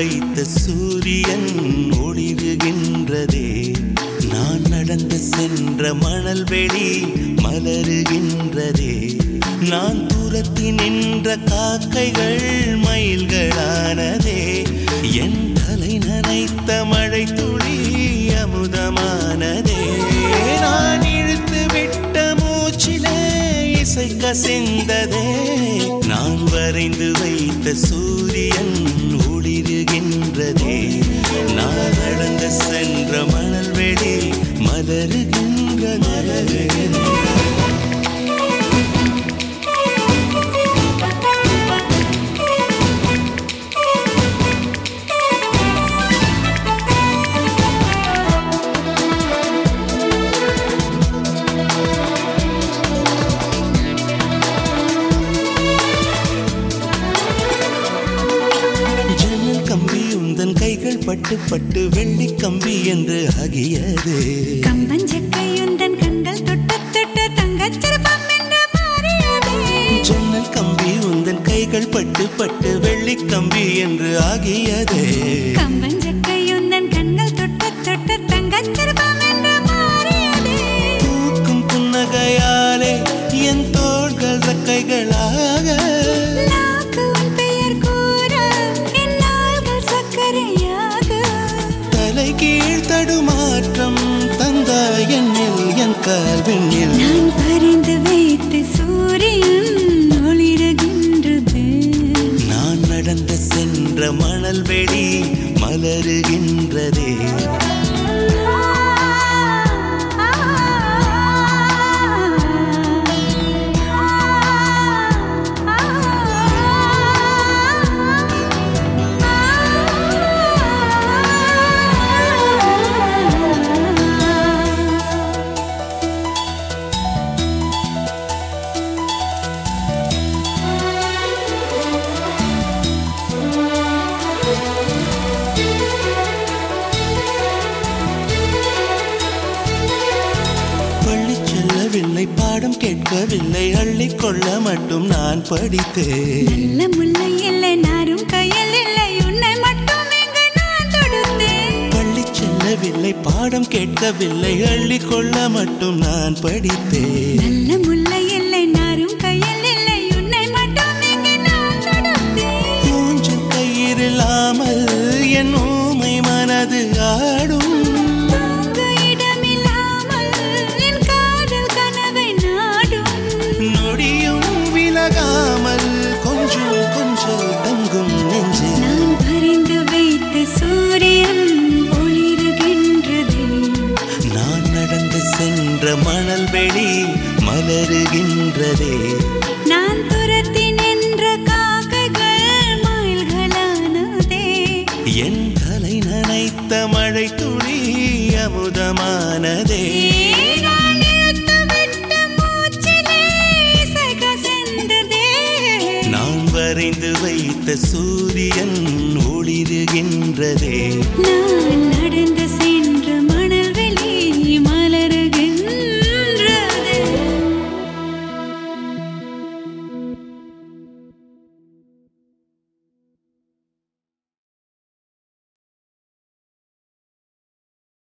வைத்த சூரியன் ஒளிருகின்றதே நான் நடந்து சென்ற மணல் வெளி மலருகின்றதே நான் தூரத்தி நின்ற காக்கைகள் மயில்களானதே என் தலை நனைத்த மழை துளி அமுதமானதே நான் இழுத்து விட்ட மூச்சிலே இசை கசிந்ததே நான் வரைந்து வைத்த சூரியன் ஒளிருகின்றதே நான் நடந்து சென்ற மணல் வெளி மலருகின்றதே ஜன்னல் கம்பி உந்தன் கைகள் பட்டு பட்டு வெள்ளி கம்பி என்று ஆகியது கம்பஞ்சக்கையுந்தன் கண்கள் தொட்ட தொட்ட தங்கச் சிற்பம் என்று மாறியதே. ஜன்னல் கம்பி உந்தன் கைகள் பட்டு பட்டு வெள்ளி கம்பி என்று ஆகியதே கம்பஞ்சக்கையுந்தன் கண்கள் தொட்ட தொட்ட தங்கச் சிற்பம் என்று மாறியதே. பூக்கும் புன்னகையாலே என் தோள்கள் ரெக்கைகளாக நாக்கு உன் பெயர் கூற, என் நாள்கள் சர்க்கரையாக. தலை கீழ் தடுமாற்றம் தந்தாய் என்னில் என் கால்வெண்ணில் நான் பறிந்து வைத்த சூரியன் ஒளிருகின்றது நான் நடந்து சென்ற மணல் வெளி மலருகின்றதே பள்ளி செல்லவில்லை பாடம் கேட்கவில்லை அள்ளிக்கொள்ள மட்டும் நான் படித்தேன் நல்ல முல்லை இல்லை நாரும் கையில் இல்லை உன்னை மட்டும் இங்கு நான் தொடுத்தேன் பள்ளி செல்லவில்லை பாடம் கேட்கவில்லை அள்ளிக்கொள்ள மட்டும் நான் படித்தேன் நல்ல முல்லை இல்லை நாரும் கையில் இல்லை உன்னை மட்டும் இங்கு நான் தொடுத்தேன் மூஞ்சல் கயிறில்லாமல் என் ஊமை மனது ஆடும் தூங்க இடமில்லாமல் என் காதல் கனவை நாடும் நொடியும் விலகாமல் கொஞ்சம் கொஞ்சம் தங்கும் நெஞ்சு நான் பறிந்து வைத்த சூரியன் ஒளிருகின்றது நான் நடந்து சென்ற மணல் வெளி மலருகின்றதே நான் துரத்தி நின்ற காக்கைகள் மயில்களானதே என் தலை நனைத்த மழை துளி அமுதமானதே நான் இழுத்து விட்ட மூச்சிலே இசை கசிந்ததே. நான் வரைந்து வைத்த சூரியன் ஒளிருகின்றதே நான்